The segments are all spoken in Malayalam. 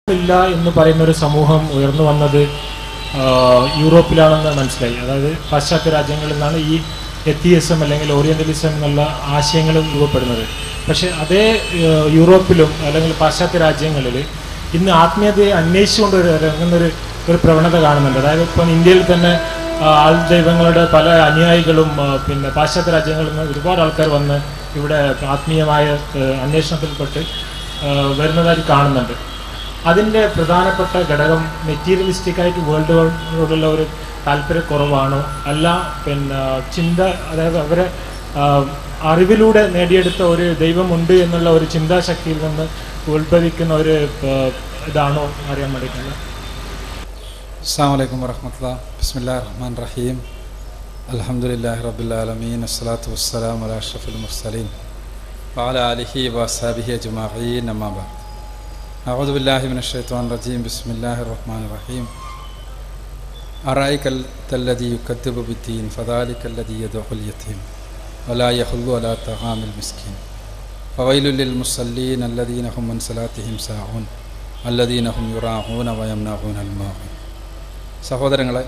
ഇല്ല എന്ന് പറയുന്ന ഒരു സമൂഹം ഉയർന്നു വന്നത് ആ, യൂറോപ്പിലാണെന്ന് മനസ്സിലായി അതായത് പാശ്ചാത്യ രാജ്യങ്ങളിൽ നിന്നാണ് ഈ എത്തിയസം അല്ലെങ്കിൽ ഓറിയന്റലിസം എന്നുള്ള ആശയങ്ങൾ രൂപപ്പെടുന്നത് പക്ഷേ അതേ ആ, യൂറോപ്പിലും അല്ലെങ്കിൽ പാശ്ചാത്യ രാജ്യങ്ങളിൽ ഇന്ന് ആത്മീയതയെ അന്വേഷിച്ചുകൊണ്ട് ഒരു ഇറങ്ങുന്ന ഒരു ഒരു പ്രവണത കാണുന്നുണ്ട് അതായത് ഇപ്പം ഇന്ത്യയിൽ തന്നെ ആ, ആൾ ദൈവങ്ങളുടെ പല അനുയായികളും ആ, പിന്നെ പാശ്ചാത്യ രാജ്യങ്ങളിൽ നിന്ന് ഒരുപാട് ആൾക്കാർ വന്ന് ഇവിടെ ആത്മീയമായ ആ, അന്വേഷണത്തിൽപ്പെട്ട് ആ, വരുന്നതായിട്ട് കാണുന്നുണ്ട് അതിൻ്റെ പ്രധാനപ്പെട്ട ഘടകം മെറ്റീരിയലിസ്റ്റിക് ആയിട്ട് വേൾഡിനോടുള്ള ഒരു താല്പര്യക്കുറവാണോ അല്ല പിന്നെ ചിന്ത അതായത് അവരെ ആ, അറിവിലൂടെ നേടിയെടുത്ത ഒരു ദൈവമുണ്ട് എന്നുള്ള ഒരു ചിന്താശക്തിയിൽ നിന്ന് ഉത്ഭവിക്കുന്ന ഒരു ആ, ഇതാണോ അറിയാൻ വേണ്ടിയിട്ടുള്ളത് അസ്സാം വലൈക്കും വരഹമത്തുള്ള ബിസ്മില്ലാ റഹ്മാൻ റഹീം അലഹമുല്ലാ റബുലാലമീൻ അസ്സലാത്തു വസ്സലാം അല അഷ്റഫുൽ മുർസലീൻ വാല അലിഹി വസാബിഹി അജ്മാഈൻ അമ്മാബ أعوذ بالله من الشيطان الرجيم بسم الله الرحمن الرحيم أرأيك الذي يكذب بالدين فذلك الذي يدعو اليتيم ولا يحض على طعام المسكين فويل للمصلين الذين هم من صلاتهم ساهون الذين هم يراعون ويمنعون الماعون സഹോദരങ്ങളെ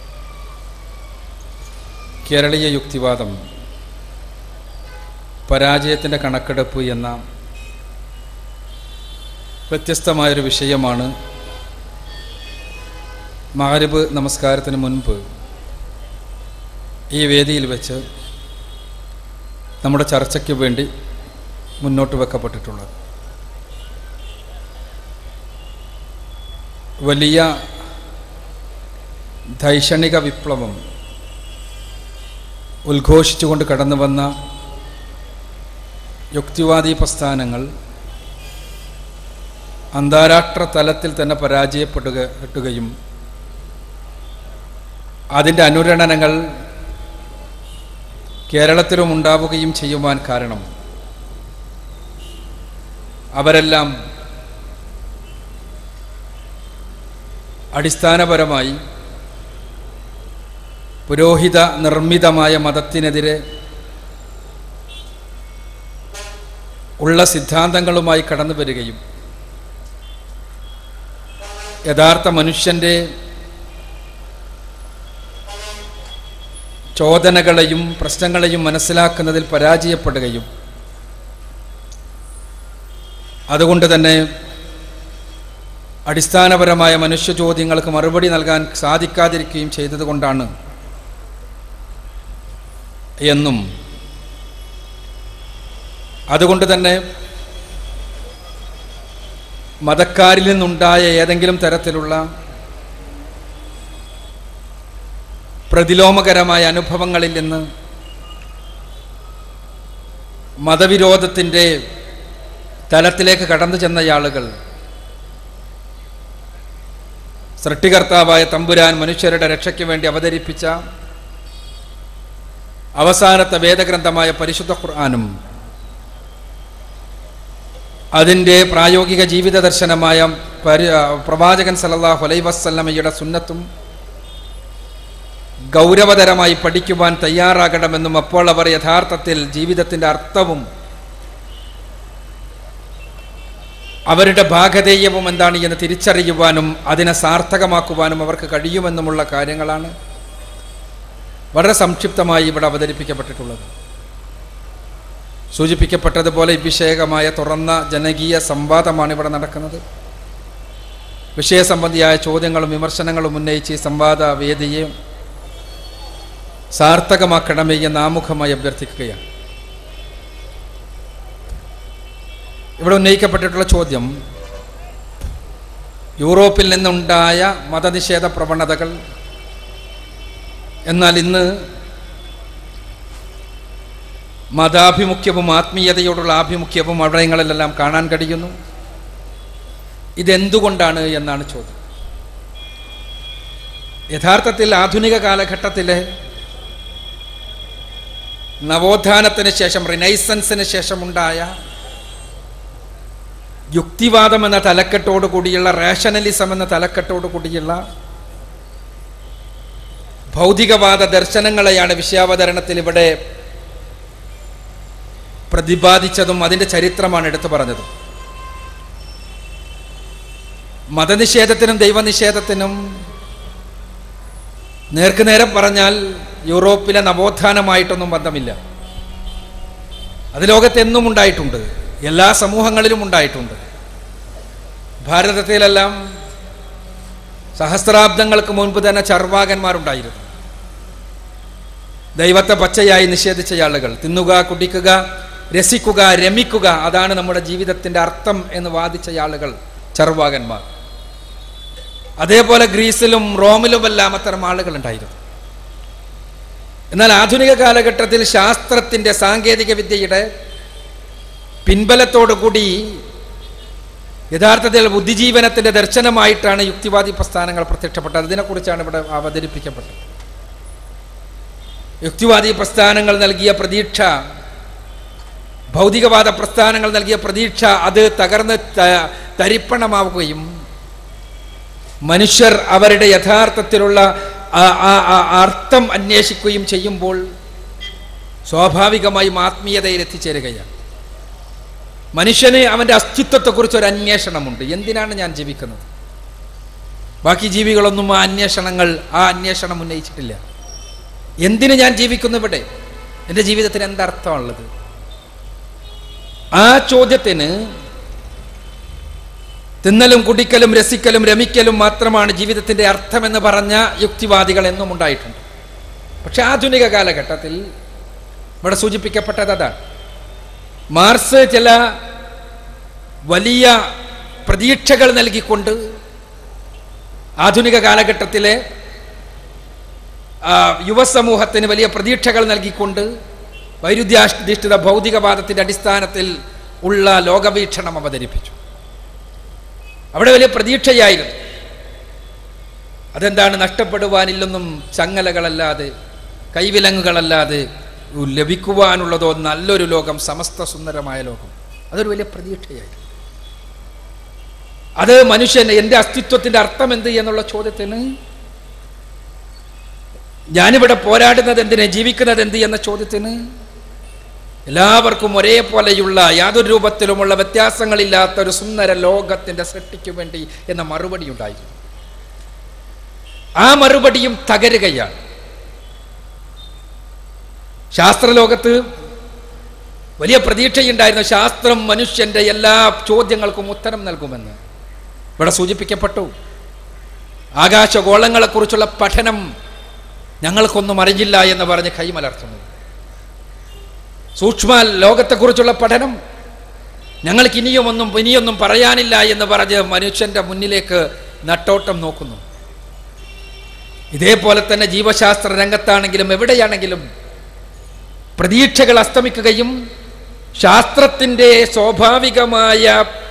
കേരളീയ യുക്തിവാദം പരാജയത്തിൻ്റെ കണക്കെടുപ്പ് എന്ന വ്യത്യസ്തമായൊരു വിഷയമാണ് മഹരിബ് നമസ്കാരത്തിന് മുൻപ് ഈ വേദിയിൽ വെച്ച് നമ്മുടെ ചർച്ചയ്ക്ക് വേണ്ടി മുന്നോട്ട് വെക്കപ്പെട്ടിട്ടുള്ളത് വലിയ ധൈഷണിക വിപ്ലവം ഉദ്ഘോഷിച്ചുകൊണ്ട് കടന്നു വന്ന യുക്തിവാദി പ്രസ്ഥാനങ്ങൾ അന്താരാഷ്ട്ര തലത്തിൽ തന്നെ പരാജയപ്പെടുക പെട്ടുകയും അതിൻ്റെ അനുരണനങ്ങൾ കേരളത്തിലും ഉണ്ടാവുകയും ചെയ്യുവാൻ കാരണം അവരെല്ലാം അടിസ്ഥാനപരമായി പുരോഹിത നിർമ്മിതമായ മതത്തിനെതിരെ ഉള്ള സിദ്ധാന്തങ്ങളുമായി കടന്നു വരികയും യഥാർത്ഥ മനുഷ്യൻ്റെ ചോദനകളെയും പ്രശ്നങ്ങളെയും മനസ്സിലാക്കുന്നതിൽ പരാജയപ്പെടുകയും അതുകൊണ്ട് തന്നെ അടിസ്ഥാനപരമായ മനുഷ്യ ചോദ്യങ്ങൾക്ക് മറുപടി നൽകാൻ സാധിക്കാതിരിക്കുകയും ചെയ്തതുകൊണ്ടാണ് എന്നും അതുകൊണ്ട് തന്നെ മതക്കാരിൽ നിന്നുണ്ടായ ഏതെങ്കിലും തരത്തിലുള്ള പ്രതിലോമകരമായ അനുഭവങ്ങളിൽ നിന്ന് മതവിരോധത്തിൻ്റെ തലത്തിലേക്ക് കടന്നു ചെന്ന ആളുകൾ സൃഷ്ടികർത്താവായ തമ്പുരാൻ മനുഷ്യരുടെ രക്ഷയ്ക്ക് വേണ്ടി അവതരിപ്പിച്ച അവസാനത്തെ വേദഗ്രന്ഥമായ പരിശുദ്ധ ഖുർആാനും അതിൻ്റെ പ്രായോഗിക ജീവിത ദർശനമായ പരി പ്രവാചകൻ സല്ലല്ലാഹു അലൈ വസ്ല്ലമയുടെ സുന്നത്തും ഗൗരവതരമായി പഠിക്കുവാൻ തയ്യാറാകണമെന്നും അപ്പോൾ അവർ യഥാർത്ഥത്തിൽ ജീവിതത്തിൻ്റെ അർത്ഥവും അവരുടെ ഭാഗധേയവും എന്താണ് എന്ന് തിരിച്ചറിയുവാനും അതിനെ സാർത്ഥകമാക്കുവാനും അവർക്ക് കഴിയുമെന്നുമുള്ള കാര്യങ്ങളാണ് വളരെ സംക്ഷിപ്തമായി ഇവിടെ അവതരിപ്പിക്കപ്പെട്ടിട്ടുള്ളത് സൂചിപ്പിക്കപ്പെട്ടതുപോലെ വിഷയകമായ തുറന്ന ജനകീയ സംവാദമാണ് ഇവിടെ നടക്കുന്നത് വിഷയസംബന്ധിയായ ചോദ്യങ്ങളും വിമർശനങ്ങളും ഉന്നയിച്ച് ഈ സംവാദ വേദിയെ സാർത്ഥകമാക്കണമേ എന്ന് ആമുഖമായി അഭ്യർത്ഥിക്കുകയാണ് ഇവിടെ ഉന്നയിക്കപ്പെട്ടിട്ടുള്ള ചോദ്യം യൂറോപ്പിൽ നിന്നുണ്ടായ മതനിഷേധ പ്രവണതകൾ എന്നാൽ ഇന്ന് മതാഭിമുഖ്യവും ആത്മീയതയോടുള്ള ആഭിമുഖ്യവും അവിടങ്ങളിലെല്ലാം കാണാൻ കഴിയുന്നു ഇതെന്തുകൊണ്ടാണ് എന്നാണ് ചോദ്യം യഥാർത്ഥത്തിൽ ആധുനിക കാലഘട്ടത്തിലെ നവോത്ഥാനത്തിന് ശേഷം റിനൈസൻസിന് ശേഷമുണ്ടായ യുക്തിവാദം എന്ന തലക്കെട്ടോടു കൂടിയുള്ള റേഷനലിസം എന്ന തലക്കെട്ടോടു കൂടിയുള്ള ഭൗതികവാദ ദർശനങ്ങളെയാണ് വിഷയാവതരണത്തിൽ ഇവിടെ പ്രതിപാദിച്ചതും അതിൻ്റെ ചരിത്രമാണ് എടുത്തു പറഞ്ഞതും മതനിഷേധത്തിനും ദൈവനിഷേധത്തിനും നേർക്കുനേരം പറഞ്ഞാൽ യൂറോപ്പിലെ നവോത്ഥാനമായിട്ടൊന്നും ബന്ധമില്ല അത് ലോകത്തെന്നും ഉണ്ടായിട്ടുണ്ട് എല്ലാ സമൂഹങ്ങളിലും ഉണ്ടായിട്ടുണ്ട് ഭാരതത്തിലെല്ലാം സഹസ്രാബ്ദങ്ങൾക്ക് മുൻപ് തന്നെ ചർവാകന്മാരുണ്ടായിരുന്നു ദൈവത്തെ പച്ചയായി നിഷേധിച്ച ആളുകൾ തിന്നുക കുടിക്കുക രസിക്കുക രമിക്കുക അതാണ് നമ്മുടെ ജീവിതത്തിൻ്റെ അർത്ഥം എന്ന് വാദിച്ച ആളുകൾ ചർവാകന്മാർ അതേപോലെ ഗ്രീസിലും റോമിലുമെല്ലാം അത്തരം ആളുകൾ ഉണ്ടായിരുന്നു എന്നാൽ ആധുനിക കാലഘട്ടത്തിൽ ശാസ്ത്രത്തിൻ്റെ സാങ്കേതിക വിദ്യയുടെ പിൻബലത്തോടു കൂടി യഥാർത്ഥത്തിൽ ബുദ്ധിജീവനത്തിൻ്റെ ദർശനമായിട്ടാണ് യുക്തിവാദി പ്രസ്ഥാനങ്ങൾ പ്രത്യക്ഷപ്പെട്ടത് അതിനെക്കുറിച്ചാണ് ഇവിടെ അവതരിപ്പിക്കപ്പെട്ടത് യുക്തിവാദി പ്രസ്ഥാനങ്ങൾ നൽകിയ പ്രതീക്ഷ ഭൗതികവാദ പ്രസ്ഥാനങ്ങൾ നൽകിയ പ്രതീക്ഷ അത് തകർന്ന് ത- തരിപ്പണമാവുകയും മനുഷ്യർ അവരുടെ യഥാർത്ഥത്തിലുള്ള ആ- ആ- ആ അർത്ഥം അന്വേഷിക്കുകയും ചെയ്യുമ്പോൾ സ്വാഭാവികമായും ആത്മീയതയിൽ എത്തിച്ചേരുകയാണ് മനുഷ്യന് അവൻ്റെ അസ്തിത്വത്തെക്കുറിച്ച് ഒരു അന്വേഷണമുണ്ട് എന്തിനാണ് ഞാൻ ജീവിക്കുന്നത് ബാക്കി ജീവികളൊന്നും ആ അന്വേഷണങ്ങൾ ആ അന്വേഷണം ഉന്നയിച്ചിട്ടില്ല എന്തിന് ഞാൻ ജീവിക്കുന്നു ഇവിടെ എൻ്റെ ജീവിതത്തിന് എന്തർത്ഥമുള്ളത് ആ ചോദ്യത്തിന് തിന്നലും കുടിക്കലും രസിക്കലും രമിക്കലും മാത്രമാണ് ജീവിതത്തിൻ്റെ അർത്ഥമെന്ന് പറഞ്ഞ യുക്തിവാദികൾ എന്നും ഉണ്ടായിട്ടുണ്ട് പക്ഷെ ആധുനിക കാലഘട്ടത്തിൽ ഇവിടെ സൂചിപ്പിക്കപ്പെട്ടത് അതാണ് മാർസ് ചില വലിയ പ്രതീക്ഷകൾ നൽകിക്കൊണ്ട് ആധുനിക കാലഘട്ടത്തിലെ ആ, യുവസമൂഹത്തിന് വലിയ പ്രതീക്ഷകൾ നൽകിക്കൊണ്ട് വൈരുദ്ധ്യാധിഷ്ഠിത ഭൗതികവാദത്തിൻ്റെ അടിസ്ഥാനത്തിൽ ഉള്ള ലോകവീക്ഷണം അവതരിപ്പിച്ചു അവിടെ വലിയ പ്രതീക്ഷയായിരുന്നു അതെന്താണ് നഷ്ടപ്പെടുവാനില്ലെന്നും ചങ്ങലകളല്ലാതെ കൈവിലങ്ങുകളല്ലാതെ ലഭിക്കുവാനുള്ളതോ നല്ലൊരു ലോകം സമസ്ത സുന്ദരമായ ലോകം അതൊരു വലിയ പ്രതീക്ഷയായിരുന്നു അത് മനുഷ്യൻ എൻ്റെ അസ്തിത്വത്തിൻ്റെ അർത്ഥം എന്ത് എന്നുള്ള ചോദ്യത്തിന് ഞാനിവിടെ പോരാടുന്നത് എന്തിന് ജീവിക്കുന്നത് എന്ത് എന്ന ചോദ്യത്തിന് എല്ലാവർക്കും ഒരേപോലെയുള്ള യാതൊരു രൂപത്തിലുമുള്ള വ്യത്യാസങ്ങളില്ലാത്ത ഒരു സുന്ദര ലോകത്തിൻ്റെ സൃഷ്ടിക്കു വേണ്ടി എന്ന മറുപടി ഉണ്ടായിരുന്നു ആ മറുപടിയും തകരുകയാണ് ശാസ്ത്രലോകത്ത് വലിയ പ്രതീക്ഷയുണ്ടായിരുന്നു ശാസ്ത്രം മനുഷ്യന്റെ എല്ലാ ചോദ്യങ്ങൾക്കും ഉത്തരം നൽകുമെന്ന് ഇവിടെ സൂചിപ്പിക്കപ്പെട്ടു ആകാശഗോളങ്ങളെക്കുറിച്ചുള്ള പഠനം ഞങ്ങൾക്കൊന്നും അറിയില്ല എന്ന് പറഞ്ഞ് കൈമലർത്തുന്നു സൂക്ഷ്മ ലോകത്തെക്കുറിച്ചുള്ള പഠനം ഞങ്ങൾക്ക് ഇനിയും ഒന്നും ഇനിയൊന്നും പറയാനില്ല എന്ന് പറഞ്ഞ് മനുഷ്യന്റെ മുന്നിലേക്ക് നട്ടോട്ടം നോക്കുന്നു ഇതേപോലെ തന്നെ ജീവശാസ്ത്ര രംഗത്താണെങ്കിലും എവിടെയാണെങ്കിലും പ്രതീക്ഷകൾ അസ്തമിക്കുകയും ശാസ്ത്രത്തിൻ്റെ സ്വാഭാവികമായ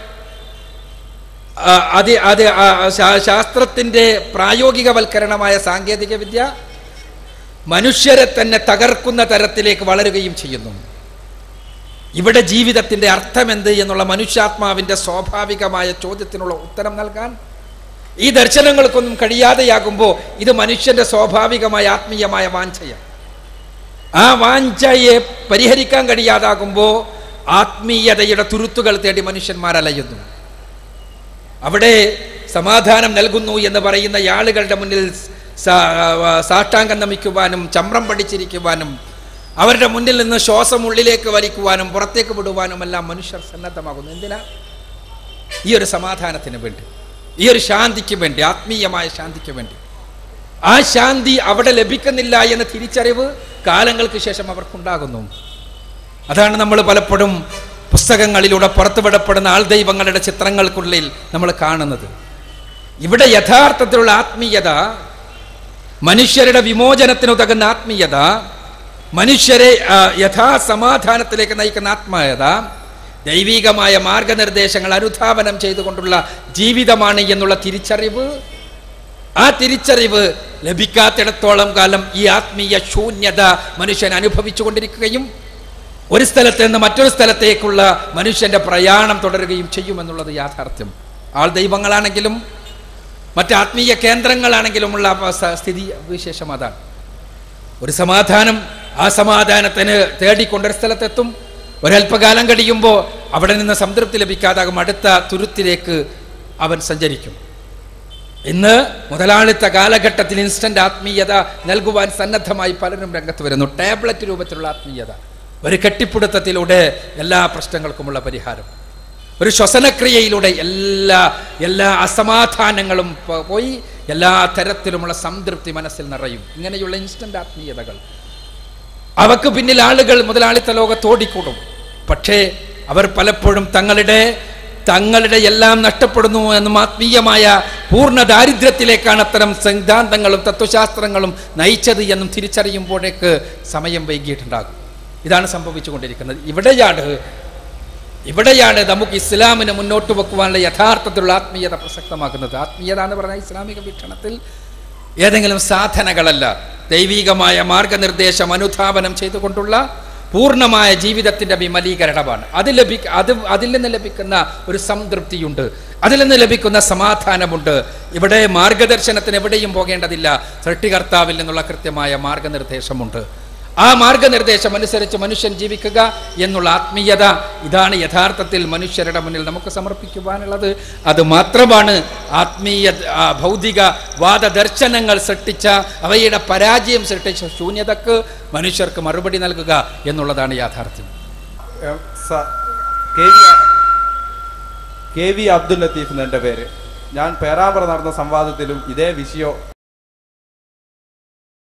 ആ, അത് അത് ആ, ശാ- ശാസ്ത്രത്തിൻ്റെ പ്രായോഗികവൽക്കരണമായ സാങ്കേതിക വിദ്യ മനുഷ്യരെ തന്നെ തകർക്കുന്ന തരത്തിലേക്ക് വളരുകയും ചെയ്യുന്നു ഇവിടെ ജീവിതത്തിൻ്റെ അർത്ഥമെന്ത് എന്നുള്ള മനുഷ്യാത്മാവിൻ്റെ സ്വാഭാവികമായ ചോദ്യത്തിനുള്ള ഉത്തരം നൽകാൻ ഈ ദർശനങ്ങൾക്കൊന്നും കഴിയാതെയാകുമ്പോൾ ഇത് മനുഷ്യന്റെ സ്വാഭാവികമായ ആത്മീയമായ വാഞ്ചയാണ് ആ വാഞ്ചയെ പരിഹരിക്കാൻ കഴിയാതാകുമ്പോൾ ആത്മീയതയുടെ തുരുത്തുകൾ തേടി മനുഷ്യന്മാർ അലയുന്നു അവിടെ സമാധാനം നൽകുന്നു എന്ന് പറയുന്ന ആളുകളുടെ മുന്നിൽ സാ- സാഷ്ടാംഗം നമിക്കുവാനും ചമ്രം പഠിച്ചിരിക്കുവാനും അവരുടെ മുന്നിൽ നിന്ന് ശ്വാസം ഉള്ളിലേക്ക് വലിക്കുവാനും പുറത്തേക്ക് വിടുവാനും എല്ലാം മനുഷ്യർ സന്നദ്ധമാകുന്നു എന്തിനാ ഈ ഒരു സമാധാനത്തിന് വേണ്ടി ഈ ഒരു ശാന്തിക്ക് വേണ്ടി ആത്മീയമായ ശാന്തിക്ക് വേണ്ടി ആ ശാന്തി അവിടെ ലഭിക്കുന്നില്ല എന്ന തിരിച്ചറിവ് കാലങ്ങൾക്ക് ശേഷം അവർക്കുണ്ടാകുന്നു അതാണ് നമ്മൾ പലപ്പോഴും പുസ്തകങ്ങളിലൂടെ പുറത്തുവിടപ്പെടുന്ന ആൾ ദൈവങ്ങളുടെ ചിത്രങ്ങൾക്കുള്ളിൽ നമ്മൾ കാണുന്നത് ഇവിടെ യഥാർത്ഥത്തിലുള്ള ആത്മീയത മനുഷ്യരുടെ വിമോചനത്തിനുതകുന്ന ആത്മീയത മനുഷ്യരെ ആ, യഥാസമാധാനത്തിലേക്ക് നയിക്കുന്ന ആത്മീയത ദൈവികമായ മാർഗനിർദ്ദേശങ്ങൾ അനുധാവനം ചെയ്തുകൊണ്ടുള്ള ജീവിതമാണ് എന്നുള്ള തിരിച്ചറിവ് ആ തിരിച്ചറിവ് ലഭിക്കാത്തിടത്തോളം കാലം ഈ ആത്മീയ ശൂന്യത മനുഷ്യൻ അനുഭവിച്ചു കൊണ്ടിരിക്കുകയും ഒരു സ്ഥലത്ത് നിന്ന് മറ്റൊരു സ്ഥലത്തേക്കുള്ള മനുഷ്യന്റെ പ്രയാണം തുടരുകയും ചെയ്യുമെന്നുള്ളത് യാഥാർത്ഥ്യം ആൾ ദൈവങ്ങളാണെങ്കിലും മറ്റ് ആത്മീയ കേന്ദ്രങ്ങളാണെങ്കിലുമുള്ള അവസ്ഥ- സ്ഥിതി വിശേഷം അതാണ് ഒരു സമാധാനം ആ സമാധാനത്തിന് തേടിക്കൊണ്ടൊരു സ്ഥലത്തെത്തും ഒരല്പകാലം കഴിയുമ്പോൾ അവിടെ നിന്ന് സംതൃപ്തി ലഭിക്കാതാകും അടുത്ത തുരുത്തിലേക്ക് അവൻ സഞ്ചരിക്കും ഇന്ന് മുതലാളിത്ത കാലഘട്ടത്തിൽ ഇൻസ്റ്റന്റ് ആത്മീയത നൽകുവാൻ സന്നദ്ധമായി പലരും രംഗത്ത് വരുന്നു ടാബ്ലറ്റ് രൂപത്തിലുള്ള ആത്മീയത ഒരു കെട്ടിപ്പിടുത്തത്തിലൂടെ എല്ലാ പ്രശ്നങ്ങൾക്കുമുള്ള പരിഹാരം ഒരു ശ്വസനക്രിയയിലൂടെ എല്ലാ എല്ലാ അസമാധാനങ്ങളും പോ- പോയി എല്ലാ തരത്തിലുമുള്ള സംതൃപ്തി മനസ്സിൽ നിറയും ഇങ്ങനെയുള്ള ഇൻസ്റ്റന്റ് ആത്മീയതകൾ അവക്ക് പിന്നിൽ ആളുകൾ മുതലാളിത്ത ലോകത്ത് ഓടിക്കൂടും പക്ഷേ അവർ പലപ്പോഴും തങ്ങളുടെ തങ്ങളുടെ എല്ലാം നഷ്ടപ്പെടുന്നു എന്നും ആത്മീയമായ പൂർണ്ണ ദാരിദ്ര്യത്തിലേക്കാണ് അത്തരം സിദ്ധാന്തങ്ങളും തത്വശാസ്ത്രങ്ങളും നയിച്ചത് എന്നും തിരിച്ചറിയുമ്പോഴേക്ക് സമയം വൈകിയിട്ടുണ്ടാകും ഇതാണ് സംഭവിച്ചുകൊണ്ടിരിക്കുന്നത് ഇവിടെയാണ് ഇവിടെയാണ് നമുക്ക് ഇസ്ലാമിനെ മുന്നോട്ട് വെക്കുവാനുള്ള യഥാർത്ഥത്തിലുള്ള ആത്മീയത പ്രസക്തമാക്കുന്നത് ആത്മീയത എന്ന് പറഞ്ഞാൽ ഇസ്ലാമിക വീക്ഷണത്തിൽ ഏതെങ്കിലും സാധനകളല്ല ദൈവികമായ മാർഗനിർദ്ദേശം അനുധാപനം ചെയ്തുകൊണ്ടുള്ള പൂർണ്ണമായ ജീവിതത്തിന്റെ വിമലീകരണമാണ് അത് ലഭി അത് അതിൽ നിന്ന് ലഭിക്കുന്ന ഒരു സംതൃപ്തിയുണ്ട് അതിൽ നിന്ന് ലഭിക്കുന്ന സമാധാനമുണ്ട് ഇവിടെ മാർഗദർശനത്തിന് എവിടെയും പോകേണ്ടതില്ല സൃഷ്ടികർത്താവിൽ നിന്നുള്ള കൃത്യമായ മാർഗനിർദ്ദേശമുണ്ട് ആ മാർഗനിർദ്ദേശം അനുസരിച്ച് മനുഷ്യൻ ജീവിക്കുക എന്നുള്ള ആത്മീയത ഇതാണ് യഥാർത്ഥത്തിൽ മനുഷ്യരുടെ മുന്നിൽ നമുക്ക് സമർപ്പിക്കുവാനുള്ളത് അത് മാത്രമാണ് ആത്മീയ ആ, ഭൗതിക വാദദർശനങ്ങൾ സൃഷ്ടിച്ച അവയുടെ പരാജയം സൃഷ്ടിച്ച ശൂന്യതക്ക് മനുഷ്യർക്ക് മറുപടി നൽകുക എന്നുള്ളതാണ് യാഥാർത്ഥ്യം എം, സ- K V K V Abdul Latheef എന്നെ പേര് ഞാൻ പേരാമ്പ്ര നടന്ന സംവാദത്തിലും ഇതേ വിഷയം